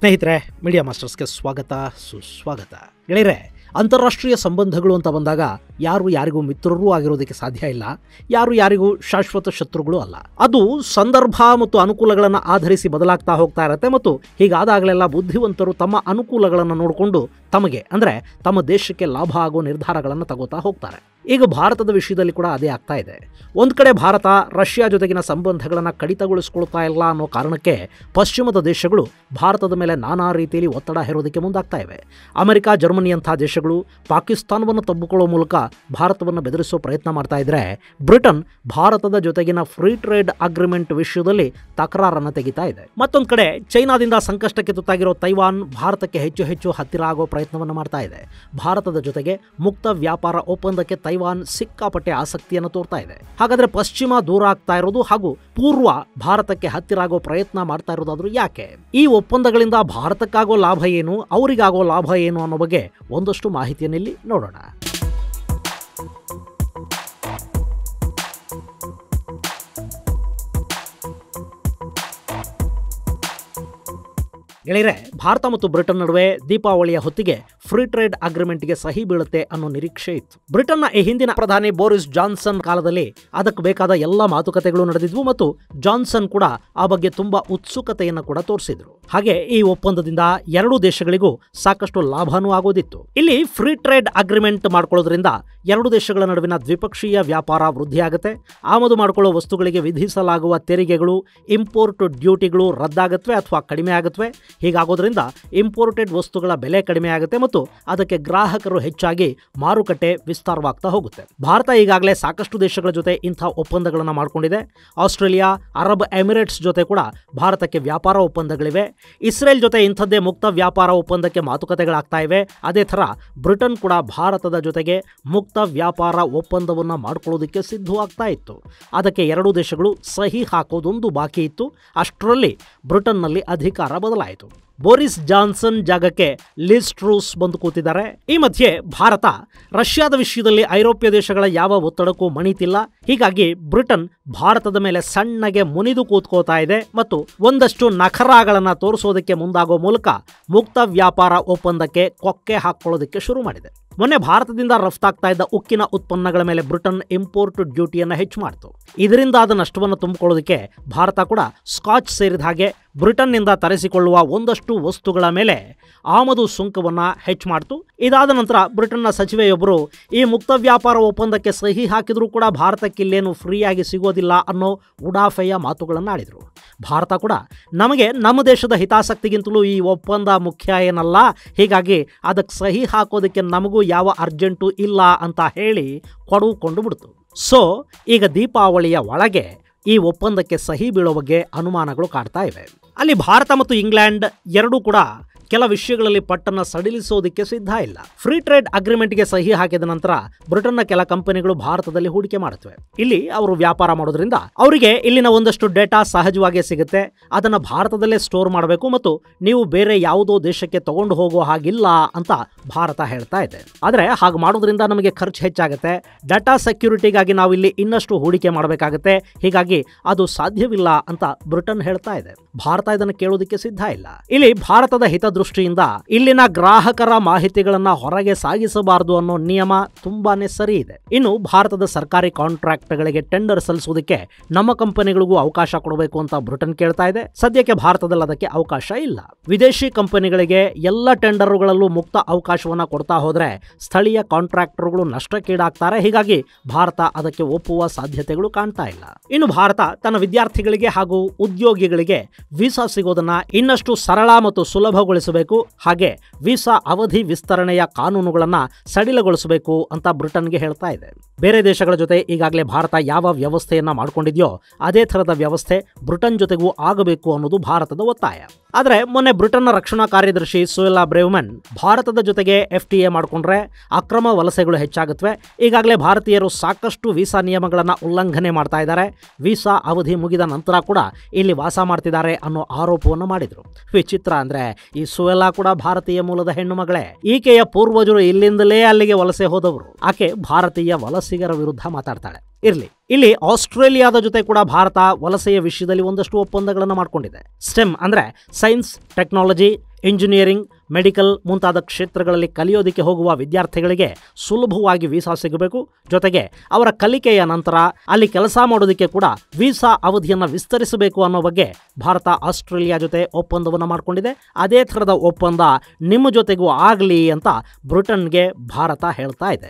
ಸ್ನೇಹಿತರೆ ಮೀಡಿಯಾ ಮಾಸ್ಟರ್ಸ್ಗೆ ಸ್ವಾಗತ ಸುಸ್ವಾಗತ ಗೆಳೆಯರೆ ಅಂತಾರಾಷ್ಟ್ರೀಯ ಸಂಬಂಧಗಳು ಅಂತ ಬಂದಾಗ ಯಾರು ಯಾರಿಗೂ ಮಿತ್ರರೂ ಆಗಿರೋದಕ್ಕೆ ಸಾಧ್ಯ ಇಲ್ಲ ಯಾರು ಯಾರಿಗೂ ಶಾಶ್ವತ ಶತ್ರುಗಳು ಅಲ್ಲ ಅದು ಸಂದರ್ಭ ಮತ್ತು ಅನುಕೂಲಗಳನ್ನು ಆಧರಿಸಿ ಬದಲಾಗ್ತಾ ಹೋಗ್ತಾ ಇರುತ್ತೆ ಮತ್ತು ಹೀಗಾದಾಗಲೆಲ್ಲ ಬುದ್ಧಿವಂತರು ತಮ್ಮ ಅನುಕೂಲಗಳನ್ನು ನೋಡಿಕೊಂಡು ತಮಗೆ ಅಂದರೆ ತಮ್ಮ ದೇಶಕ್ಕೆ ಲಾಭ ಆಗೋ ನಿರ್ಧಾರಗಳನ್ನು ತಗೋತಾ ಹೋಗ್ತಾರೆ ಈಗ ಭಾರತದ ವಿಷಯದಲ್ಲಿ ಕೂಡ ಅದೇ ಆಗ್ತಾ ಇದೆ ಒಂದು ಕಡೆ ಭಾರತ ರಷ್ಯಾ ಜೊತೆಗಿನ ಸಂಬಂಧಗಳನ್ನು ಕಡಿತಗೊಳಿಸ್ಕೊಳ್ತಾ ಇಲ್ಲ ಅನ್ನೋ ಕಾರಣಕ್ಕೆ ಪಶ್ಚಿಮದ ದೇಶಗಳು ಭಾರತದ ಮೇಲೆ ನಾನಾ ರೀತಿಯಲ್ಲಿ ಒತ್ತಡ ಹೇರೋದಕ್ಕೆ ಮುಂದಾಗ್ತಾ ಇವೆ ಅಮೆರಿಕ ಜರ್ಮನಿಯಂಥ ದೇಶಗಳು ಪಾಕಿಸ್ತಾನವನ್ನು ತಬ್ಬಿಕೊಳ್ಳೋ ಮೂಲಕ ಭಾರತವನ್ನು ಬೆದರಿಸೋ ಪ್ರಯತ್ನ ಮಾಡ್ತಾ ಇದ್ರೆ ಬ್ರಿಟನ್ ಭಾರತದ ಜೊತೆಗಿನ ಫ್ರೀ ಟ್ರೇಡ್ ಅಗ್ರಿಮೆಂಟ್ ವಿಷಯದಲ್ಲಿ ತಕರಾರನ್ನು ತೆಗಿತಾ ಇದೆ ಮತ್ತೊಂದು ಕಡೆ ಚೈನಾದಿಂದ ಸಂಕಷ್ಟಕ್ಕೆ ತುತ್ತಾಗಿರೋ ತೈವಾನ್ ಭಾರತಕ್ಕೆ ಹೆಚ್ಚು ಹೆಚ್ಚು ಹತ್ತಿರ ಆಗೋ ಪ್ರಯತ್ನವನ್ನು ಮಾಡ್ತಾ ಇದೆ ಭಾರತದ ಜೊತೆಗೆ ಮುಕ್ತ ವ್ಯಾಪಾರ ಒಪ್ಪಂದಕ್ಕೆ ತೈವಾನ್ ಸಿಕ್ಕಾಪಟ್ಟೆ ಆಸಕ್ತಿಯನ್ನು ತೋರ್ತಾ ಇದೆ ಹಾಗಾದ್ರೆ ಪಶ್ಚಿಮ ದೂರ ಆಗ್ತಾ ಇರೋದು ಹಾಗೂ ಪೂರ್ವ ಭಾರತಕ್ಕೆ ಹತ್ತಿರ ಆಗೋ ಪ್ರಯತ್ನ ಮಾಡ್ತಾ ಇರೋದಾದ್ರೂ ಯಾಕೆ ಈ ಒಪ್ಪಂದಗಳಿಂದ ಭಾರತಕ್ಕಾಗೋ ಲಾಭ ಏನು ಅವರಿಗಾಗೋ ಲಾಭ ಏನು ಅನ್ನೋ ಬಗ್ಗೆ ಒಂದಷ್ಟು ಮಾಹಿತಿಯನ್ನು ಇಲ್ಲಿ ನೋಡೋಣ ಗೆಳೆಯರೆ ಭಾರತ ಮತ್ತು ಬ್ರಿಟನ್ ನಡುವೆ ದೀಪಾವಳಿಯ ಹೊತ್ತಿಗೆ ಫ್ರೀ ಟ್ರೇಡ್ ಅಗ್ರಿಮೆಂಟ್ಗೆ ಸಹಿ ಬೀಳುತ್ತೆ ಅನ್ನೋ ನಿರೀಕ್ಷೆ ಇತ್ತು ಬ್ರಿಟನ್ನ ಈ ಹಿಂದಿನ ಪ್ರಧಾನಿ ಬೋರಿಸ್ ಜಾನ್ಸನ್ ಕಾಲದಲ್ಲಿ ಅದಕ್ಕೆ ಬೇಕಾದ ಎಲ್ಲ ಮಾತುಕತೆಗಳು ನಡೆದಿದ್ವು ಮತ್ತು ಜಾನ್ಸನ್ ಕೂಡ ಆ ಬಗ್ಗೆ ತುಂಬಾ ಉತ್ಸುಕತೆಯನ್ನು ಕೂಡ ತೋರಿಸಿದ್ರು ಹಾಗೆ ಈ ಒಪ್ಪಂದದಿಂದ ಎರಡೂ ದೇಶಗಳಿಗೂ ಸಾಕಷ್ಟು ಲಾಭನೂ ಆಗೋದಿತ್ತು ಇಲ್ಲಿ ಫ್ರೀ ಟ್ರೇಡ್ ಅಗ್ರಿಮೆಂಟ್ ಮಾಡ್ಕೊಳ್ಳೋದ್ರಿಂದ ಎರಡು ದೇಶಗಳ ನಡುವಿನ ದ್ವಿಪಕ್ಷೀಯ ವ್ಯಾಪಾರ ವೃದ್ಧಿಯಾಗುತ್ತೆ ಆಮದು ಮಾಡಿಕೊಳ್ಳೋ ವಸ್ತುಗಳಿಗೆ ವಿಧಿಸಲಾಗುವ ತೆರಿಗೆಗಳು ಇಂಪೋರ್ಟ್ ಡ್ಯೂಟಿಗಳು ರದ್ದಾಗತ್ವೆ ಅಥವಾ ಕಡಿಮೆ ಆಗತ್ವೆ ಹೀಗಾಗೋದ್ರಿಂದ ಇಂಪೋರ್ಟೆಡ್ ವಸ್ತುಗಳ ಬೆಲೆ ಕಡಿಮೆ ಆಗುತ್ತೆ ಮತ್ತು ಅದಕ್ಕೆ ಗ್ರಾಹಕರು ಹೆಚ್ಚಾಗಿ ಮಾರುಕಟ್ಟೆ ವಿಸ್ತಾರವಾಗ್ತಾ ಹೋಗುತ್ತೆ ಭಾರತ ಈಗಾಗಲೇ ಸಾಕಷ್ಟು ದೇಶಗಳ ಜೊತೆ ಇಂಥ ಒಪ್ಪಂದಗಳನ್ನು ಮಾಡಿಕೊಂಡಿದೆ ಆಸ್ಟ್ರೇಲಿಯಾ ಅರಬ್ ಎಮಿರೇಟ್ಸ್ ಜೊತೆ ಕೂಡ ಭಾರತಕ್ಕೆ ವ್ಯಾಪಾರ ಒಪ್ಪಂದಗಳಿವೆ ಇಸ್ರೇಲ್ ಜೊತೆ ಇಂಥದ್ದೇ ಮುಕ್ತ ವ್ಯಾಪಾರ ಒಪ್ಪಂದಕ್ಕೆ ಮಾತುಕತೆಗಳಾಗ್ತಾ ಇವೆ ಅದೇ ಥರ ಬ್ರಿಟನ್ ಕೂಡ ಭಾರತದ ಜೊತೆಗೆ ಮುಕ್ತ ವ್ಯಾಪಾರ ಒಪ್ಪಂದವನ್ನು ಮಾಡ್ಕೊಳ್ಳೋದಕ್ಕೆ ಸಿದ್ಧವಾಗ್ತಾ ಇತ್ತು ಅದಕ್ಕೆ ಎರಡೂ ದೇಶಗಳು ಸಹಿ ಹಾಕೋದೊಂದು ಬಾಕಿ ಇತ್ತು ಅಷ್ಟರಲ್ಲಿ ಬ್ರಿಟನ್ನಲ್ಲಿ ಅಧಿಕಾರ ಬದಲಾಯಿತು ಬೋರಿಸ್ ಜಾನ್ಸನ್ ಜಾಗಕ್ಕೆ ಲಿಸ್ ಟ್ರೂಸ್ ಬಂದು ಕೂತಿದ್ದಾರೆ ಈ ಮಧ್ಯೆ ಭಾರತ ರಷ್ಯಾದ ವಿಷಯದಲ್ಲಿ ಐರೋಪ್ಯ ದೇಶಗಳ ಯಾವ ಒತ್ತಡಕ್ಕೂ ಮಣಿತಿಲ್ಲ ಹೀಗಾಗಿ ಬ್ರಿಟನ್ ಭಾರತದ ಮೇಲೆ ಸಣ್ಣಗೆ ಮುನಿದು ಕೂತ್ಕೋತಾ ಇದೆ ಮತ್ತು ಒಂದಷ್ಟು ನಖರಾಗಳನ್ನ ತೋರಿಸೋದಕ್ಕೆ ಮುಂದಾಗೋ ಮೂಲಕ ಮುಕ್ತ ವ್ಯಾಪಾರ ಒಪ್ಪಂದಕ್ಕೆ ಕೊಕ್ಕೆ ಹಾಕೊಳ್ಳೋದಕ್ಕೆ ಶುರು ಮಾಡಿದೆ ಮೊನ್ನೆ ಭಾರತದಿಂದ ರಫ್ತಾಗ್ತಾ ಇದ್ದ ಉಕ್ಕಿನ ಉತ್ಪನ್ನಗಳ ಮೇಲೆ ಬ್ರಿಟನ್ ಇಂಪೋರ್ಟ್ ಡ್ಯೂಟಿಯನ್ನು ಹೆಚ್ಚು ಮಾಡಿತು ಇದರಿಂದ ಆದ ನಷ್ಟವನ್ನು ತುಂಬಿಕೊಳ್ಳೋದಕ್ಕೆ ಭಾರತ ಕೂಡ ಸ್ಕಾಚ್ ಸೇರಿದ ಹಾಗೆ ಬ್ರಿಟನ್ನಿಂದ ತರಿಸಿಕೊಳ್ಳುವ ಒಂದಷ್ಟು ವಸ್ತುಗಳ ಮೇಲೆ ಆಮದು ಸುಂಕವನ್ನು ಹೆಚ್ಚು ಮಾಡಿತು ಇದಾದ ನಂತರ ಬ್ರಿಟನ್ನ ಸಚಿವೆಯೊಬ್ಬರು ಈ ಮುಕ್ತ ವ್ಯಾಪಾರ ಒಪ್ಪಂದಕ್ಕೆ ಸಹಿ ಹಾಕಿದರೂ ಕೂಡ ಭಾರತಕ್ಕೆ ಇಲ್ಲೇನು ಫ್ರೀಯಾಗಿ ಸಿಗೋದಿಲ್ಲ ಅನ್ನೋ ಉಡಾಫೆಯ ಮಾತುಗಳನ್ನು ಆಡಿದರು ಭಾರತ ಕೂಡ ನಮಗೆ ನಮ್ಮ ದೇಶದ ಹಿತಾಸಕ್ತಿಗಿಂತಲೂ ಈ ಒಪ್ಪಂದ ಮುಖ್ಯ ಏನಲ್ಲ ಹೀಗಾಗಿ ಅದಕ್ಕೆ ಸಹಿ ಹಾಕೋದಕ್ಕೆ ನಮಗೂ ಯಾವ ಅರ್ಜೆಂಟು ಇಲ್ಲ ಅಂತ ಹೇಳಿ ಕೊಡುಕೊಂಡು ಬಿಡ್ತು ಸೊ ಈಗ ದೀಪಾವಳಿಯ ಒಳಗೆ ಈ ಒಪ್ಪಂದಕ್ಕೆ ಸಹಿ ಬೀಳೋ ಬಗ್ಗೆ ಅನುಮಾನಗಳು ಕಾಡ್ತಾ ಇವೆ ಅಲ್ಲಿ ಭಾರತ ಮತ್ತು ಇಂಗ್ಲೆಂಡ್ ಎರಡೂ ಕೂಡ ಕೆಲ ವಿಷಯಗಳಲ್ಲಿ ಪಟ್ಟನ್ನ ಸಡಿಲಿಸೋದಕ್ಕೆ ಸಿದ್ಧ ಇಲ್ಲ ಫ್ರೀ ಟ್ರೇಡ್ ಅಗ್ರಿಮೆಂಟ್ಗೆ ಸಹಿ ಹಾಕಿದ ನಂತರ ಬ್ರಿಟನ್ನ ಕೆಲ ಕಂಪನಿಗಳು ಭಾರತದಲ್ಲಿ ಹೂಡಿಕೆ ಮಾಡುತ್ತವೆ ಇಲ್ಲಿ ಅವರು ವ್ಯಾಪಾರ ಮಾಡೋದ್ರಿಂದ ಅವರಿಗೆ ಇಲ್ಲಿನ ಒಂದಷ್ಟು ಡೇಟಾ ಸಹಜವಾಗಿ ಸಿಗುತ್ತೆ ಅದನ್ನು ಭಾರತದಲ್ಲೇ ಸ್ಟೋರ್ ಮಾಡಬೇಕು ಮತ್ತು ನೀವು ಬೇರೆ ಯಾವುದೋ ದೇಶಕ್ಕೆ ತಗೊಂಡು ಹೋಗೋ ಹಾಗಿಲ್ಲ ಅಂತ ಭಾರತ ಹೇಳ್ತಾ ಇದೆ ಆದರೆ ಹಾಗೆ ಮಾಡೋದ್ರಿಂದ ನಮಗೆ ಖರ್ಚು ಹೆಚ್ಚಾಗುತ್ತೆ ಡಾಟಾ ಸೆಕ್ಯೂರಿಟಿಗಾಗಿ ನಾವು ಇಲ್ಲಿ ಇನ್ನಷ್ಟು ಹೂಡಿಕೆ ಮಾಡಬೇಕಾಗುತ್ತೆ ಹೀಗಾಗಿ ಅದು ಸಾಧ್ಯವಿಲ್ಲ ಅಂತ ಬ್ರಿಟನ್ ಹೇಳ್ತಾ ಇದೆ ಭಾರತ ಇದನ್ನು ಕೇಳೋದಕ್ಕೆ ಸಿದ್ಧ ಇಲ್ಲ ಇಲ್ಲಿ ಭಾರತದ ಹಿತದೃಷ್ಟಿಯಿಂದ ಇಲ್ಲಿನ ಗ್ರಾಹಕರ ಮಾಹಿತಿಗಳನ್ನ ಹೊರಗೆ ಸಾಗಿಸಬಾರದು ಅನ್ನೋ ನಿಯಮ ತುಂಬಾನೇ ಸರಿ ಇದೆ ಇನ್ನು ಭಾರತದ ಸರ್ಕಾರಿ ಕಾಂಟ್ರಾಕ್ಟ್ಗಳಿಗೆ ಟೆಂಡರ್ ಸಲ್ಲಿಸೋದಕ್ಕೆ ನಮ್ಮ ಕಂಪನಿಗಳಿಗೂ ಅವಕಾಶ ಕೊಡಬೇಕು ಅಂತ ಬ್ರಿಟನ್ ಕೇಳ್ತಾ ಇದೆ ಸದ್ಯಕ್ಕೆ ಭಾರತದಲ್ಲಿ ಅದಕ್ಕೆ ಅವಕಾಶ ಇಲ್ಲ ವಿದೇಶಿ ಕಂಪನಿಗಳಿಗೆ ಎಲ್ಲ ಟೆಂಡರ್ಗಳಲ್ಲೂ ಮುಕ್ತ ಅವಕಾಶವನ್ನ ಕೊಡ್ತಾ ಹೋದ್ರೆ ಸ್ಥಳೀಯ ಕಾಂಟ್ರಾಕ್ಟರ್ಗಳು ನಷ್ಟಕ್ಕೀಡಾಗ್ತಾರೆ ಹೀಗಾಗಿ ಭಾರತ ಅದಕ್ಕೆ ಒಪ್ಪುವ ಸಾಧ್ಯತೆಗಳು ಕಾಣ್ತಾ ಇಲ್ಲ ಇನ್ನು ಭಾರತ ತನ್ನ ವಿದ್ಯಾರ್ಥಿಗಳಿಗೆ ಹಾಗೂ ಉದ್ಯೋಗಿಗಳಿಗೆ ವೀಸಾ ಸಿಗೋದನ್ನ ಇನ್ನಷ್ಟು ಸರಳ ಮತ್ತು ಸುಲಭಗೊಳಿಸಬೇಕು ಹಾಗೆ ವೀಸಾ ಅವಧಿ ವಿಸ್ತರಣೆಯ ಕಾನೂನುಗಳನ್ನ ಸಡಿಲಗೊಳಿಸಬೇಕು ಅಂತ ಬ್ರಿಟನ್ಗೆ ಹೇಳ್ತಾ ಇದೆ ಬೇರೆ ದೇಶಗಳ ಜೊತೆ ಈಗಾಗಲೇ ಭಾರತ ಯಾವ ವ್ಯವಸ್ಥೆಯನ್ನ ಮಾಡ್ಕೊಂಡಿದೆಯೋ ಅದೇ ಥರದ ವ್ಯವಸ್ಥೆ ಬ್ರಿಟನ್ ಜೊತೆಗೂ ಆಗಬೇಕು ಅನ್ನೋದು ಭಾರತದ ಒತ್ತಾಯ ಆದರೆ ಮೊನ್ನೆ ಬ್ರಿಟನ್ನ ರಕ್ಷಣಾ ಕಾರ್ಯದರ್ಶಿ ಸೋಯಲಾ ಬ್ರೇವ್ಮನ್ ಭಾರತದ ಜೊತೆಗೆ ಎಫ್ ಟಿ ಎ ಮಾಡಿಕೊಂಡ್ರೆ ಅಕ್ರಮ ವಲಸೆಗಳು ಹೆಚ್ಚಾಗುತ್ತವೆ ಈಗಾಗಲೇ ಭಾರತೀಯರು ಸಾಕಷ್ಟು ವೀಸಾ ನಿಯಮಗಳನ್ನು ಉಲ್ಲಂಘನೆ ಮಾಡ್ತಾ ಇದ್ದಾರೆ ವೀಸಾ ಅವಧಿ ಮುಗಿದ ನಂತರ ಕೂಡ ಇಲ್ಲಿ ವಾಸ ಮಾಡ್ತಿದ್ದಾರೆ ಅನ್ನೋ ಆರೋಪವನ್ನು ಮಾಡಿದರು ವಿಚಿತ್ರ ಅಂದ್ರೆ ಈ ಸುವೆಲ್ಲಾ ಕೂಡ ಭಾರತೀಯ ಮೂಲದ ಹೆಣ್ಣು ಮಗಳೇ ಈಕೆಯ ಪೂರ್ವಜರು ಇಲ್ಲಿಂದಲೇ ಅಲ್ಲಿಗೆ ವಲಸೆ ಹೋದವರು ಆಕೆ ಭಾರತೀಯ ವಲಸಿಗರ ವಿರುದ್ಧ ಮಾತಾಡ್ತಾಳೆ ಇರಲಿ ಇಲ್ಲಿ ಆಸ್ಟ್ರೇಲಿಯಾದ ಜೊತೆ ಕೂಡ ಭಾರತ ವಲಸೆಯ ವಿಷಯದಲ್ಲಿ ಒಂದಷ್ಟು ಒಪ್ಪಂದಗಳನ್ನು ಮಾಡಿಕೊಂಡಿದೆ ಸ್ಟೆಮ್ ಅಂದ್ರೆ ಸೈನ್ಸ್ ಟೆಕ್ನಾಲಜಿ ಇಂಜಿನಿಯರಿಂಗ್ ಮೆಡಿಕಲ್ ಮುಂತಾದ ಕ್ಷೇತ್ರಗಳಲ್ಲಿ ಕಲಿಯೋದಕ್ಕೆ ಹೋಗುವ ವಿದ್ಯಾರ್ಥಿಗಳಿಗೆ ಸುಲಭವಾಗಿ ವೀಸಾ ಸಿಗಬೇಕು ಜೊತೆಗೆ ಅವರ ಕಲಿಕೆಯ ನಂತರ ಅಲ್ಲಿ ಕೆಲಸ ಮಾಡೋದಕ್ಕೆ ಕೂಡ ವೀಸಾ ಅವಧಿಯನ್ನು ವಿಸ್ತರಿಸಬೇಕು ಅನ್ನೋ ಬಗ್ಗೆ ಭಾರತ ಆಸ್ಟ್ರೇಲಿಯಾ ಜೊತೆ ಒಪ್ಪಂದವನ್ನು ಮಾಡಿಕೊಂಡಿದೆ ಅದೇ ಥರದ ಒಪ್ಪಂದ ನಿಮ್ಮ ಜೊತೆಗೂ ಆಗಲಿ ಅಂತ ಬ್ರಿಟನ್ಗೆ ಭಾರತ ಹೇಳ್ತಾ ಇದೆ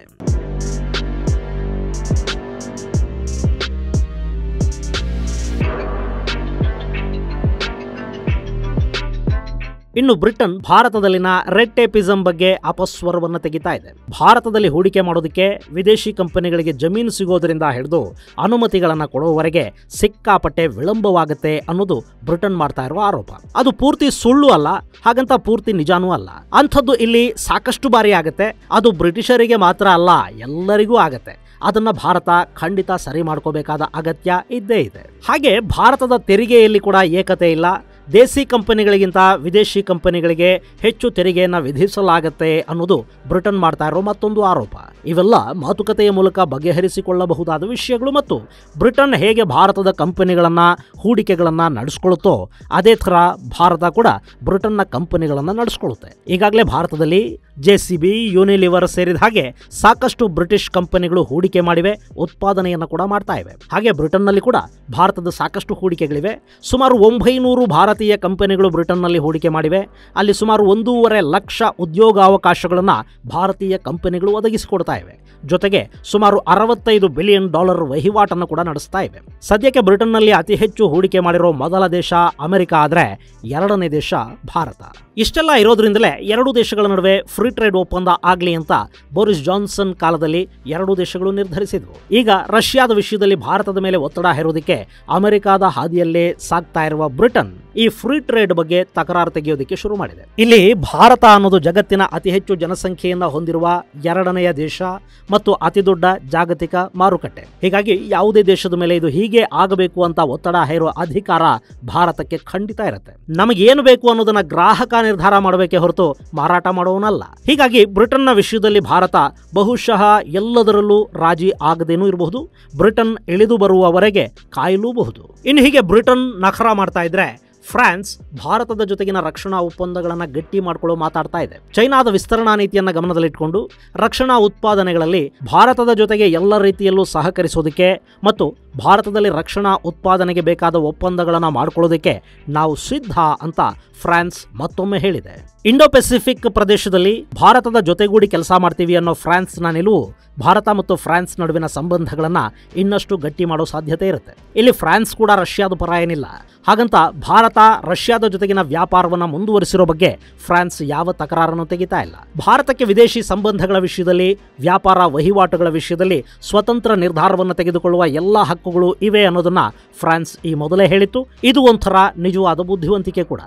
ಇನ್ನು ಬ್ರಿಟನ್ ಭಾರತದಲ್ಲಿನ ರೆಡ್ ಟೇಪಿಸಂ ಬಗ್ಗೆ ಅಪಸ್ವರವನ್ನು ತೆಗಿತಾ ಇದೆ ಭಾರತದಲ್ಲಿ ಹೂಡಿಕೆ ಮಾಡೋದಕ್ಕೆ ವಿದೇಶಿ ಕಂಪನಿಗಳಿಗೆ ಜಮೀನು ಸಿಗೋದರಿಂದ ಹಿಡಿದು ಅನುಮತಿಗಳನ್ನು ಕೊಡುವವರೆಗೆ ಸಿಕ್ಕಾಪಟ್ಟೆ ವಿಳಂಬವಾಗುತ್ತೆ ಅನ್ನೋದು ಬ್ರಿಟನ್ ಮಾಡ್ತಾ ಇರುವ ಆರೋಪ ಅದು ಪೂರ್ತಿ ಸುಳ್ಳು ಅಲ್ಲ ಹಾಗಂತ ಪೂರ್ತಿ ನಿಜಾನೂ ಅಲ್ಲ ಅಂಥದ್ದು ಇಲ್ಲಿ ಸಾಕಷ್ಟು ಬಾರಿ ಆಗುತ್ತೆ ಅದು ಬ್ರಿಟಿಷರಿಗೆ ಮಾತ್ರ ಅಲ್ಲ ಎಲ್ಲರಿಗೂ ಆಗತ್ತೆ ಅದನ್ನ ಭಾರತ ಖಂಡಿತ ಸರಿ ಮಾಡ್ಕೋಬೇಕಾದ ಅಗತ್ಯ ಇದ್ದೇ ಇದೆ ಹಾಗೆ ಭಾರತದ ತೆರಿಗೆಯಲ್ಲಿ ಕೂಡ ಏಕತೆ ಇಲ್ಲ ದೇಸಿ ಕಂಪನಿಗಳಿಗಿಂತ ವಿದೇಶಿ ಕಂಪನಿಗಳಿಗೆ ಹೆಚ್ಚು ತೆರಿಗೆಯನ್ನು ವಿಧಿಸಲಾಗತ್ತೆ ಅನ್ನೋದು ಬ್ರಿಟನ್ ಮಾಡ್ತಾ ಇರೋ ಮತ್ತೊಂದು ಆರೋಪ ಇವೆಲ್ಲ ಮಾತುಕತೆಯ ಮೂಲಕ ಬಗೆಹರಿಸಿಕೊಳ್ಳಬಹುದಾದ ವಿಷಯಗಳು ಮತ್ತು ಬ್ರಿಟನ್ ಹೇಗೆ ಭಾರತದ ಕಂಪನಿಗಳನ್ನು ಹೂಡಿಕೆಗಳನ್ನು ನಡೆಸ್ಕೊಳ್ಳುತ್ತೋ ಅದೇ ಥರ ಭಾರತ ಕೂಡ ಬ್ರಿಟನ್ನ ಕಂಪನಿಗಳನ್ನು ನಡೆಸ್ಕೊಳ್ಳುತ್ತೆ ಈಗಾಗಲೇ ಭಾರತದಲ್ಲಿ ಜೆ ಸಿ ಬಿ ಯೂನಿಲಿವರ್ ಸೇರಿದ ಹಾಗೆ ಸಾಕಷ್ಟು ಬ್ರಿಟಿಷ್ ಕಂಪನಿಗಳು ಹೂಡಿಕೆ ಮಾಡಿವೆ ಉತ್ಪಾದನೆಯನ್ನು ಕೂಡ ಮಾಡ್ತಾ ಇವೆ ಹಾಗೆ ಬ್ರಿಟನ್ನಲ್ಲಿ ಕೂಡ ಭಾರತದ ಸಾಕಷ್ಟು ಹೂಡಿಕೆಗಳಿವೆ ಸುಮಾರು ಒಂಬೈನೂರು ಭಾರತೀಯ ಕಂಪನಿಗಳು ಬ್ರಿಟನ್ನಲ್ಲಿ ಹೂಡಿಕೆ ಮಾಡಿವೆ ಅಲ್ಲಿ ಸುಮಾರು ಒಂದೂವರೆ ಲಕ್ಷ ಉದ್ಯೋಗಾವಕಾಶಗಳನ್ನು ಭಾರತೀಯ ಕಂಪನಿಗಳು ಒದಗಿಸಿಕೊಡ್ತಾ ಇವೆ ಜೊತೆಗೆ ಸುಮಾರು ಅರವತ್ತೈದು ಬಿಲಿಯನ್ ಡಾಲರ್ ವಹಿವಾಟನ್ನು ಕೂಡ ನಡೆಸ್ತಾ ಇವೆ ಸದ್ಯಕ್ಕೆ ಬ್ರಿಟನ್ನಲ್ಲಿ ಅತಿ ಹೆಚ್ಚು ಹೂಡಿಕೆ ಮಾಡಿರೋ ಮೊದಲ ದೇಶ ಅಮೆರಿಕ ಆದರೆ ಎರಡನೇ ದೇಶ ಭಾರತ ಇಷ್ಟೆಲ್ಲ ಇರೋದ್ರಿಂದಲೇ ಎರಡು ದೇಶಗಳ ನಡುವೆ ಫ್ರೀ ಟ್ರೇಡ್ ಒಪ್ಪಂದ ಆಗಲಿ ಅಂತ ಬೋರಿಸ್ ಜಾನ್ಸನ್ ಕಾಲದಲ್ಲಿ ಎರಡು ದೇಶಗಳು ನಿರ್ಧರಿಸಿದ್ವು ಈಗ ರಷ್ಯಾದ ವಿಷಯದಲ್ಲಿ ಭಾರತದ ಮೇಲೆ ಒತ್ತಡ ಹೇರೋದಕ್ಕೆ ಅಮೆರಿಕಾದ ಹಾದಿಯಲ್ಲೇ ಸಾಗ್ತಾ ಇರುವ ಬ್ರಿಟನ್ ಈ ಫ್ರೀ ಟ್ರೇಡ್ ಬಗ್ಗೆ ತಕರಾರು ತೆಗೆಯೋದಕ್ಕೆ ಶುರು ಮಾಡಿದೆ ಇಲ್ಲಿ ಭಾರತ ಅನ್ನೋದು ಜಗತ್ತಿನ ಅತಿ ಹೆಚ್ಚು ಜನಸಂಖ್ಯೆಯನ್ನು ಹೊಂದಿರುವ ಎರಡನೆಯ ದೇಶ ಮತ್ತು ಅತಿ ದೊಡ್ಡ ಜಾಗತಿಕ ಮಾರುಕಟ್ಟೆ ಹೀಗಾಗಿ ಯಾವುದೇ ದೇಶದ ಮೇಲೆ ಇದು ಹೀಗೆ ಆಗಬೇಕು ಅಂತ ಒತ್ತಡ ಹೇರುವ ಅಧಿಕಾರ ಭಾರತಕ್ಕೆ ಖಂಡಿತ ಇರುತ್ತೆ ನಮಗೇನು ಬೇಕು ಅನ್ನೋದನ್ನ ಗ್ರಾಹಕ ನಿರ್ಧಾರ ಮಾಡಬೇಕೇ ಹೊರತು ಮಾರಾಟ ಮಾಡೋನಲ್ಲ ಹೀಗಾಗಿ ಬ್ರಿಟನ್ನ ವಿಷಯದಲ್ಲಿ ಭಾರತ ಬಹುಶಃ ಎಲ್ಲದರಲ್ಲೂ ರಾಜಿ ಆಗದೇನೂ ಇರಬಹುದು ಬ್ರಿಟನ್ ಇಳಿದು ಬರುವವರೆಗೆ ಕಾಯಲೂಬಹುದು ಇನ್ನು ಹೀಗೆ ಬ್ರಿಟನ್ ನಖರ ಮಾಡ್ತಾ ಇದ್ರೆ ಫ್ರಾನ್ಸ್ ಭಾರತದ ಜೊತೆಗಿನ ರಕ್ಷಣಾ ಒಪ್ಪಂದಗಳನ್ನು ಗಟ್ಟಿ ಮಾಡಿಕೊಳ್ಳೋ ಮಾತಾಡ್ತಾ ಇದೆ ಚೈನಾದ ವಿಸ್ತರಣಾ ನೀತಿಯನ್ನು ಗಮನದಲ್ಲಿಟ್ಟುಕೊಂಡು ರಕ್ಷಣಾ ಉತ್ಪಾದನೆಗಳಲ್ಲಿ ಭಾರತದ ಜೊತೆಗೆ ಎಲ್ಲ ರೀತಿಯಲ್ಲೂ ಸಹಕರಿಸೋದಕ್ಕೆ ಮತ್ತು ಭಾರತದಲ್ಲಿ ರಕ್ಷಣಾ ಉತ್ಪಾದನೆಗೆ ಬೇಕಾದ ಒಪ್ಪಂದಗಳನ್ನು ಮಾಡಿಕೊಳ್ಳೋದಕ್ಕೆ ನಾವು ಸಿದ್ಧ ಅಂತ ಫ್ರಾನ್ಸ್ ಮತ್ತೊಮ್ಮೆ ಹೇಳಿದೆ ಇಂಡೋ ಪೆಸಿಫಿಕ್ ಪ್ರದೇಶದಲ್ಲಿ ಭಾರತದ ಜೊತೆಗೂಡಿ ಕೆಲಸ ಮಾಡ್ತೀವಿ ಅನ್ನೋ ಫ್ರಾನ್ಸ್ನ ನಿಲುವು ಭಾರತ ಮತ್ತು ಫ್ರಾನ್ಸ್ ನಡುವಿನ ಸಂಬಂಧಗಳನ್ನು ಇನ್ನಷ್ಟು ಗಟ್ಟಿ ಮಾಡೋ ಸಾಧ್ಯತೆ ಇರುತ್ತೆ ಇಲ್ಲಿ ಫ್ರಾನ್ಸ್ ಕೂಡ ರಷ್ಯಾದ ಪರ ಏನಿಲ್ಲ ಹಾಗಂತ ಭಾರತ ರಷ್ಯಾದ ಜೊತೆಗಿನ ವ್ಯಾಪಾರವನ್ನು ಮುಂದುವರಿಸಿರೋ ಬಗ್ಗೆ ಫ್ರಾನ್ಸ್ ಯಾವ ತಕರಾರನ್ನು ತೆಗಿತಾ ಇಲ್ಲ ಭಾರತಕ್ಕೆ ವಿದೇಶಿ ಸಂಬಂಧಗಳ ವಿಷಯದಲ್ಲಿ ವ್ಯಾಪಾರ ವಹಿವಾಟುಗಳ ವಿಷಯದಲ್ಲಿ ಸ್ವತಂತ್ರ ನಿರ್ಧಾರವನ್ನು ತೆಗೆದುಕೊಳ್ಳುವ ಎಲ್ಲ ಹಕ್ಕುಗಳು ಇವೆ ಅನ್ನೋದನ್ನ ಫ್ರಾನ್ಸ್ ಈ ಮೊದಲೇ ಹೇಳಿತ್ತು ಇದು ಒಂಥರ ನಿಜವಾದ ಬುದ್ಧಿವಂತಿಕೆ ಕೂಡ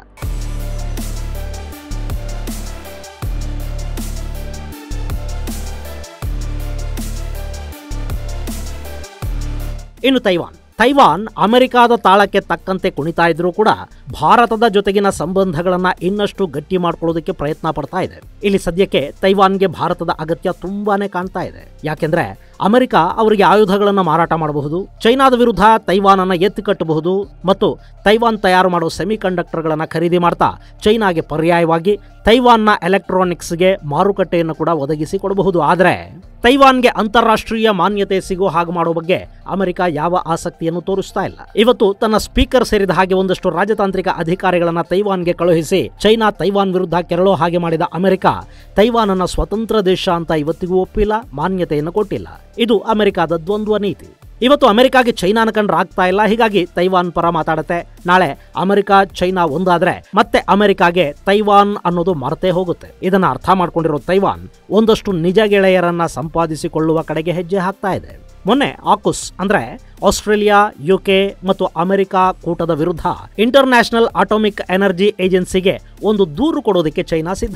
ಇನ್ನು ತೈವಾನ್ ತೈವಾನ್ ಅಮೆರಿಕಾದ ತಾಳಕ್ಕೆ ತಕ್ಕಂತೆ ಕುಣಿತಾ ಇದ್ರೂ ಕೂಡ ಭಾರತದ ಜೊತೆಗಿನ ಸಂಬಂಧಗಳನ್ನು ಇನ್ನಷ್ಟು ಗಟ್ಟಿ ಮಾಡ್ಕೊಳ್ಳೋದಕ್ಕೆ ಪ್ರಯತ್ನ ಪಡ್ತಾ ಇದೆ ಇಲ್ಲಿ ಸದ್ಯಕ್ಕೆ ತೈವಾನ್ಗೆ ಭಾರತದ ಅಗತ್ಯ ತುಂಬಾನೇ ಕಾಣ್ತಾ ಇದೆ ಯಾಕೆಂದ್ರೆ ಅಮೆರಿಕ ಅವರಿಗೆ ಆಯುಧಗಳನ್ನು ಮಾರಾಟ ಮಾಡಬಹುದು ಚೈನಾದ ವಿರುದ್ಧ ತೈವಾನ್ ಅನ್ನ ಎತ್ತಿ ಕಟ್ಟಬಹುದು ಮತ್ತು ತೈವಾನ್ ತಯಾರು ಮಾಡೋ ಸೆಮಿ ಕಂಡಕ್ಟರ್ಗಳನ್ನು ಖರೀದಿ ಮಾಡ್ತಾ ಚೈನಾಗೆ ಪರ್ಯಾಯವಾಗಿ ತೈವಾನ್ನ ಎಲೆಕ್ಟ್ರಾನಿಕ್ಸ್ಗೆ ಮಾರುಕಟ್ಟೆಯನ್ನು ಕೂಡ ಒದಗಿಸಿ ಕೊಡಬಹುದು ಆದರೆ ತೈವಾನ್ಗೆ ಅಂತಾರಾಷ್ಟ್ರೀಯ ಮಾನ್ಯತೆ ಸಿಗೋ ಹಾಗೆ ಮಾಡೋ ಬಗ್ಗೆ ಅಮೆರಿಕ ಯಾವ ಆಸಕ್ತಿಯನ್ನು ತೋರಿಸ್ತಾ ಇಲ್ಲ ಇವತ್ತು ತನ್ನ ಸ್ಪೀಕರ್ ಸೇರಿದ ಹಾಗೆ ಒಂದಷ್ಟು ರಾಜತಾಂತ್ರಿಕ ಅಧಿಕಾರಿಗಳನ್ನ ತೈವಾನ್ಗೆ ಕಳುಹಿಸಿ ಚೈನಾ ತೈವಾನ್ ವಿರುದ್ಧ ಕೆರಳೋ ಹಾಗೆ ಮಾಡಿದ ಅಮೆರಿಕ ತೈವಾನ್ ಅನ್ನ ಸ್ವತಂತ್ರ ದೇಶ ಅಂತ ಇವತ್ತಿಗೂ ಒಪ್ಪಿಲ್ಲ ಮಾನ್ಯತೆಯನ್ನು ಕೊಟ್ಟಿಲ್ಲ ಇದು ಅಮೆರಿಕದ ದ್ವಂದ್ವ ನೀತಿ ಇವತ್ತು ಅಮೆರಿಕಾಗೆ ಚೈನಾನ ಕಂಡ್ರೆ ಆಗ್ತಾ ಇಲ್ಲ ಹೀಗಾಗಿ ತೈವಾನ್ ಪರ ಮಾತಾಡುತ್ತೆ ನಾಳೆ ಅಮೆರಿಕ ಚೈನಾ ಒಂದಾದ್ರೆ ಮತ್ತೆ ಅಮೆರಿಕಾಗೆ ತೈವಾನ್ ಅನ್ನೋದು ಮರೆತೇ ಹೋಗುತ್ತೆ ಇದನ್ನ ಅರ್ಥ ಮಾಡ್ಕೊಂಡಿರೋ ತೈವಾನ್ ಒಂದಷ್ಟು ನಿಜ ಗೆಳೆಯರನ್ನ ಸಂಪಾದಿಸಿಕೊಳ್ಳುವ ಕಡೆಗೆ ಹೆಜ್ಜೆ ಹಾಕ್ತಾ ಇದೆ ಮೊನ್ನೆ ಆಕುಸ್ ಅಂದ್ರೆ ಆಸ್ಟ್ರೇಲಿಯಾ ಯುಕೆ ಮತ್ತು ಅಮೆರಿಕ ಕೂಟದ ವಿರುದ್ಧ ಇಂಟರ್ನ್ಯಾಷನಲ್ ಅಟೋಮಿಕ್ ಎನರ್ಜಿ ಏಜೆನ್ಸಿಗೆ ಒಂದು ದೂರು ಕೊಡೋದಕ್ಕೆ ಚೈನಾ ಸಿದ್ಧ ಆಯಿತು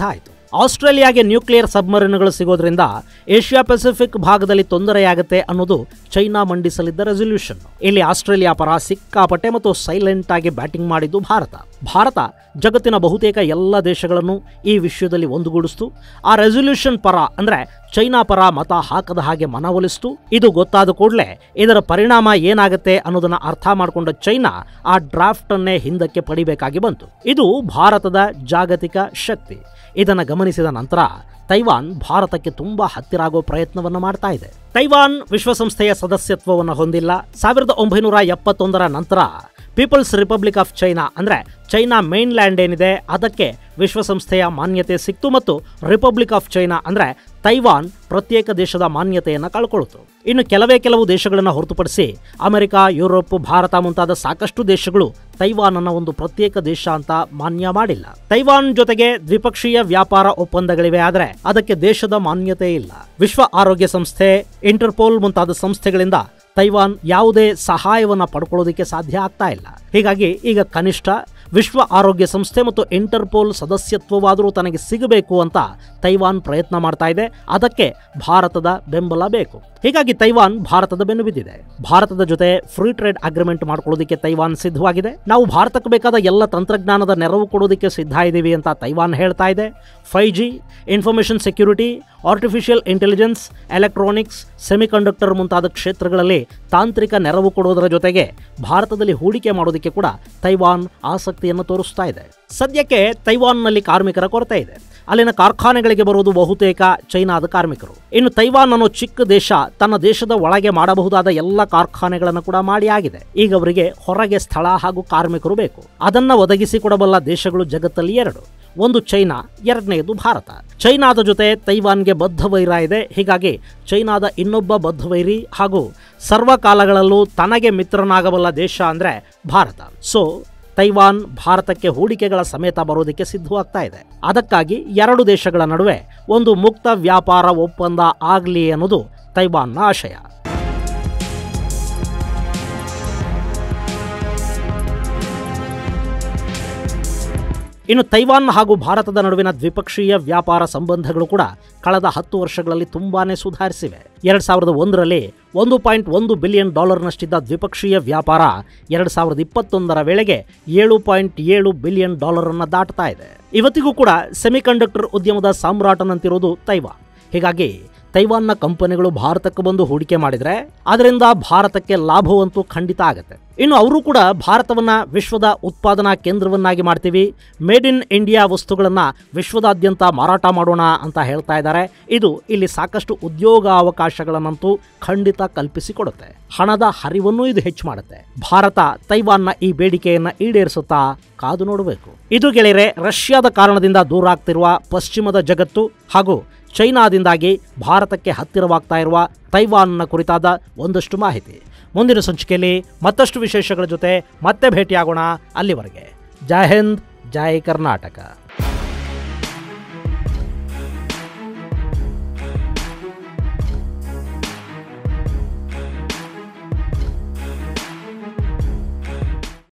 ಆಸ್ಟ್ರೇಲಿಯಾಗೆ ನ್ಯೂಕ್ಲಿಯರ್ ಸಬ್ಮರೀನ್ಗಳು ಸಿಗೋದ್ರಿಂದ ಏಷ್ಯಾ ಪೆಸಿಫಿಕ್ ಭಾಗದಲ್ಲಿ ತೊಂದರೆಯಾಗುತ್ತೆ ಅನ್ನೋದು ಚೈನಾ ಮಂಡಿಸಲಿದ್ದ ರೆಸೊಲ್ಯೂಷನ್ ಇಲ್ಲಿ ಆಸ್ಟ್ರೇಲಿಯಾ ಪರ ಸಿಕ್ಕಾಪಟ್ಟೆ ಮತ್ತು ಸೈಲೆಂಟ್ ಆಗಿ ಬ್ಯಾಟಿಂಗ್ ಮಾಡಿದ್ದು ಭಾರತ ಭಾರತ ಜಗತ್ತಿನ ಬಹುತೇಕ ಎಲ್ಲ ದೇಶಗಳನ್ನು ಈ ವಿಷಯದಲ್ಲಿ ಒಂದುಗೂಡಿಸ್ತು ಆ ರೆಸೊಲ್ಯೂಷನ್ ಪರ ಅಂದ್ರೆ ಚೈನಾ ಪರ ಮತ ಹಾಕದ ಹಾಗೆ ಮನವೊಲಿಸ್ತು ಇದು ಗೊತ್ತಾದ ಕೂಡಲೇ ಇದರ ಪರಿಣಾಮ ಏನಾಗುತ್ತೆ ಅನ್ನೋದನ್ನ ಅರ್ಥ ಮಾಡಿಕೊಂಡ ಚೈನಾ ಆ ಡ್ರಾಫ್ಟ್ ಅನ್ನೇ ಹಿಂದಕ್ಕೆ ಪಡಿಬೇಕಾಗಿ ಬಂತು ಇದು ಭಾರತದ ಜಾಗತಿಕ ಶಕ್ತಿ ಇದನ್ನು ಗಮನಿಸಿದ ನಂತರ ತೈವಾನ್ ಭಾರತಕ್ಕೆ ತುಂಬಾ ಹತ್ತಿರ ಆಗೋ ಪ್ರಯತ್ನವನ್ನು ಮಾಡ್ತಾ ಇದೆ ತೈವಾನ್ ವಿಶ್ವಸಂಸ್ಥೆಯ ಸದಸ್ಯತ್ವವನ್ನು ಹೊಂದಿಲ್ಲ ಸಾವಿರದ ಒಂಬೈನೂರ ಎಪ್ಪತ್ತೊಂದರ ನಂತರ ಪೀಪಲ್ಸ್ ರಿಪಬ್ಲಿಕ್ ಆಫ್ ಚೈನಾ ಅಂದ್ರೆ ಚೈನಾ ಮೇನ್ ಲ್ಯಾಂಡ್ ಏನಿದೆ ಅದಕ್ಕೆ ವಿಶ್ವಸಂಸ್ಥೆಯ ಮಾನ್ಯತೆ ಸಿಕ್ತು ಮತ್ತು ರಿಪಬ್ಲಿಕ್ ಆಫ್ ಚೈನಾ ಅಂದ್ರೆ ತೈವಾನ್ ಪ್ರತ್ಯೇಕ ದೇಶದ ಮಾನ್ಯತೆಯನ್ನು ಕಳ್ಕೊಳ್ತು ಇನ್ನು ಕೆಲವೇ ಕೆಲವು ದೇಶಗಳನ್ನು ಹೊರತುಪಡಿಸಿ ಅಮೆರಿಕ ಯುರೋಪ್ ಭಾರತ ಮುಂತಾದ ಸಾಕಷ್ಟು ದೇಶಗಳು ತೈವಾನ್ ಅನ್ನ ಒಂದು ಪ್ರತ್ಯೇಕ ದೇಶ ಅಂತ ಮಾನ್ಯ ಮಾಡಿಲ್ಲ ತೈವಾನ್ ಜೊತೆಗೆ ದ್ವಿಪಕ್ಷೀಯ ವ್ಯಾಪಾರ ಒಪ್ಪಂದಗಳಿವೆ ಆದರೆ ಅದಕ್ಕೆ ದೇಶದ ಮಾನ್ಯತೆ ಇಲ್ಲ ವಿಶ್ವ ಆರೋಗ್ಯ ಸಂಸ್ಥೆ ಇಂಟರ್ಪೋಲ್ ಮುಂತಾದ ಸಂಸ್ಥೆಗಳಿಂದ ತೈವಾನ್ ಯಾವುದೇ ಸಹಾಯವನ್ನು ಪಡ್ಕೊಳ್ಳೋದಕ್ಕೆ ಸಾಧ್ಯ ಆಗ್ತಾ ಇಲ್ಲ ಹೀಗಾಗಿ ಈಗ ಕನಿಷ್ಠ ವಿಶ್ವ ಆರೋಗ್ಯ ಸಂಸ್ಥೆ ಮತ್ತು ಇಂಟರ್ಪೋಲ್ ಸದಸ್ಯತ್ವವಾದರೂ ತನಗೆ ಸಿಗಬೇಕು ಅಂತ ತೈವಾನ್ ಪ್ರಯತ್ನ ಮಾಡ್ತಾ ಇದೆ ಅದಕ್ಕೆ ಭಾರತದ ಬೆಂಬಲ ಬೇಕು ಹೀಗಾಗಿ ತೈವಾನ್ ಭಾರತದ ಬೆನ್ನು ಬಿದ್ದಿದೆ ಭಾರತದ ಜೊತೆ ಫ್ರೀ ಟ್ರೇಡ್ ಅಗ್ರಿಮೆಂಟ್ ಮಾಡ್ಕೊಳ್ಳೋದಕ್ಕೆ ತೈವಾನ್ ಸಿದ್ಧವಾಗಿದೆ ನಾವು ಭಾರತಕ್ಕೆ ಬೇಕಾದ ಎಲ್ಲ ತಂತ್ರಜ್ಞಾನದ ನೆರವು ಕೊಡೋದಕ್ಕೆ ಸಿದ್ಧ ಇದ್ದೀವಿ ಅಂತ ತೈವಾನ್ ಹೇಳ್ತಾ ಇದೆ five G information security artificial intelligence electronics semiconductor ಮುಂತಾದ ಕ್ಷೇತ್ರಗಳಲ್ಲಿ ತಾಂತ್ರಿಕ ನೆರವು ಕೊಡೋದರ ಜೊತೆಗೆ ಭಾರತದಲ್ಲಿ ಹೂಡಿಕೆ ಮಾಡೋದಕ್ಕೆ ಕೂಡ ತೈವಾನ್ ಆಸಕ್ತಿಯನ್ನು ತೋರಿಸ್ತಾ ಇದೆ ಸದ್ಯಕ್ಕೆ ತೈವಾನ್ನಲ್ಲಿ ಕಾರ್ಮಿಕರ ಕೊರತೆ ಇದೆ ಅಲ್ಲಿನ ಕಾರ್ಖಾನೆಗಳಿಗೆ ಬರುವುದು ಬಹುತೇಕ ಚೈನಾದ ಕಾರ್ಮಿಕರು ಇನ್ನು ತೈವಾನ್ ಅನ್ನೋ ಚಿಕ್ಕ ದೇಶ ತನ್ನ ದೇಶದ ಒಳಗೆ ಮಾಡಬಹುದಾದ ಎಲ್ಲ ಕಾರ್ಖಾನೆಗಳನ್ನು ಕೂಡ ಮಾಡಿ ಆಗಿದೆ ಈಗ ಅವರಿಗೆ ಹೊರಗೆ ಸ್ಥಳ ಹಾಗೂ ಕಾರ್ಮಿಕರು ಬೇಕು ಅದನ್ನ ಒದಗಿಸಿಕೊಡಬಲ್ಲ ದೇಶಗಳು ಜಗತ್ತಲ್ಲಿ ಎರಡು ಒಂದು ಚೈನಾ ಎರಡನೆಯದು ಭಾರತ ಚೈನಾದ ಜೊತೆ ತೈವಾನ್ಗೆ ಬದ್ಧ ವೈರ ಇದೆ ಹೀಗಾಗಿ ಚೈನಾದ ಇನ್ನೊಬ್ಬ ಬದ್ಧ ವೈರಿ ಹಾಗೂ ಸರ್ವಕಾಲಗಳಲ್ಲೂ ತನಗೆ ಮಿತ್ರನಾಗಬಲ್ಲ ದೇಶ ಅಂದ್ರೆ ಭಾರತ ಸೊ ತೈವಾನ್ ಭಾರತಕ್ಕೆ ಹೂಡಿಕೆಗಳ ಸಮೇತ ಬರೋದಕ್ಕೆ ಸಿದ್ಧವಾಗ್ತಾ ಇದೆ ಅದಕ್ಕಾಗಿ ಎರಡು ದೇಶಗಳ ನಡುವೆ ಒಂದು ಮುಕ್ತ ವ್ಯಾಪಾರ ಒಪ್ಪಂದ ಆಗಲಿ ಅನ್ನೋದು ತೈವಾನ್ನ ಆಶಯ ಇನ್ನು ತೈವಾನ್ ಹಾಗೂ ಭಾರತದ ನಡುವಿನ ದ್ವಿಪಕ್ಷೀಯ ವ್ಯಾಪಾರ ಸಂಬಂಧಗಳು ಕೂಡ ಕಳೆದ ಹತ್ತು ವರ್ಷಗಳಲ್ಲಿ ತುಂಬಾನೇ ಸುಧಾರಿಸಿವೆ ಎರಡ್ ಸಾವಿರದ ಒಂದರಲ್ಲಿ ಒಂದು ಪಾಯಿಂಟ್ ಒಂದು ಬಿಲಿಯನ್ ಡಾಲರ್ನಷ್ಟಿದ್ದ ದ್ವಿಪಕ್ಷೀಯ ವ್ಯಾಪಾರ ಎರಡ್ ಸಾವಿರದ ಇಪ್ಪತ್ತೊಂದರ ವೇಳೆಗೆ ಏಳು ಪಾಯಿಂಟ್ ಏಳು ಬಿಲಿಯನ್ ಡಾಲರ್ ಅನ್ನ ದಾಟ್ತಾ ಇದೆ ಇವತ್ತಿಗೂ ಕೂಡ ಸೆಮಿಕಂಡಕ್ಟರ್ ಉದ್ಯಮದ ಸಾಮ್ರಾಟನಂತಿರೋದು ತೈವಾನ್ ಹೀಗಾಗಿ ತೈವಾನ್ನ ಕಂಪನಿಗಳು ಭಾರತಕ್ಕೆ ಬಂದು ಹೂಡಿಕೆ ಮಾಡಿದ್ರೆ ಅದರಿಂದ ಭಾರತಕ್ಕೆ ಲಾಭವಂತೂ ಖಂಡಿತ ಆಗುತ್ತೆ ಇನ್ನು ಅವರು ಕೂಡ ಭಾರತವನ್ನ ವಿಶ್ವದ ಉತ್ಪಾದನಾ ಕೇಂದ್ರವನ್ನಾಗಿ ಮಾಡ್ತೀವಿ ಮೇಡ್ ಇನ್ ಇಂಡಿಯಾ ವಸ್ತುಗಳನ್ನ ವಿಶ್ವದಾದ್ಯಂತ ಮಾರಾಟ ಮಾಡೋಣ ಅಂತ ಹೇಳ್ತಾ ಇದ್ದಾರೆ ಇದು ಇಲ್ಲಿ ಸಾಕಷ್ಟು ಉದ್ಯೋಗ ಅವಕಾಶಗಳನ್ನಂತೂ ಖಂಡಿತ ಕಲ್ಪಿಸಿಕೊಡುತ್ತೆ ಹಣದ ಹರಿವನ್ನು ಇದು ಹೆಚ್ಚು ಮಾಡುತ್ತೆ ಭಾರತ ತೈವಾನ್ನ ಈ ಬೇಡಿಕೆಯನ್ನ ಈಡೇರಿಸುತ್ತಾ ಕಾದು ನೋಡಬೇಕು ಇದು ಗೆಳೆಯರೆ ರಷ್ಯಾದ ಕಾರಣದಿಂದ ದೂರ ಆಗ್ತಿರುವ ಪಶ್ಚಿಮದ ಜಗತ್ತು ಹಾಗೂ ಚೈನಾದಿಂದಾಗಿ ಭಾರತಕ್ಕೆ ಹತ್ತಿರವಾಗ್ತಾ ಇರುವ ತೈವಾನ್ನ ಕುರಿತಾದ ಒಂದಷ್ಟು ಮಾಹಿತಿ ಮುಂದಿನ ಸಂಚಿಕೆಯಲ್ಲಿ ಮತ್ತಷ್ಟು ವಿಶೇಷಗಳ ಜೊತೆ ಮತ್ತೆ ಭೇಟಿಯಾಗೋಣ ಅಲ್ಲಿವರೆಗೆ ಜೈ ಹಿಂದ್ ಜೈ ಕರ್ನಾಟಕ